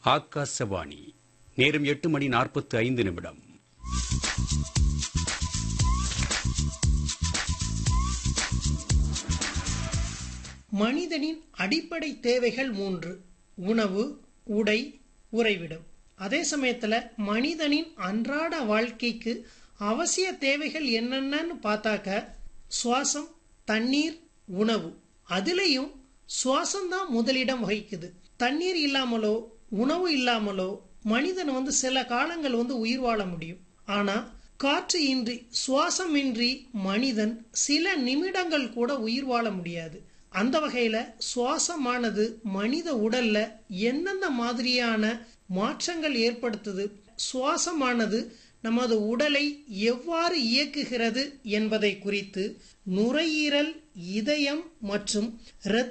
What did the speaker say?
ஆகாசவாணி நேரம் எட்டு மணி நாற்பத்து ஐந்து நிமிடம் மனிதனின் அடிப்படை தேவைகள் மூன்று உணவு உடை உறைவிடம் அதே சமயத்துல மனிதனின் அன்றாட வாழ்க்கைக்கு அவசிய தேவைகள் என்னென்னு பார்த்தாக்க சுவாசம் தண்ணீர் உணவு அதுலேயும் சுவாசம் தான் முதலிடம் வகிக்குது தண்ணீர் இல்லாமலோ உணவு இல்லாமலோ மனிதன் வந்து சில காலங்கள் வந்து உயிர் வாழ முடியும் ஆனா காற்று இன்றி சுவாசம் இன்றி மனிதன் சில நிமிடங்கள் கூட உயிர் வாழ முடியாது அந்த வகையில சுவாசமானது மனித உடல்ல எந்தெந்த மாதிரியான மாற்றங்கள் ஏற்படுத்துது சுவாசமானது நமது உடலை எவ்வாறு இயக்குகிறது என்பதை குறித்து நுரையீரல் இதயம் மற்றும் இரத்த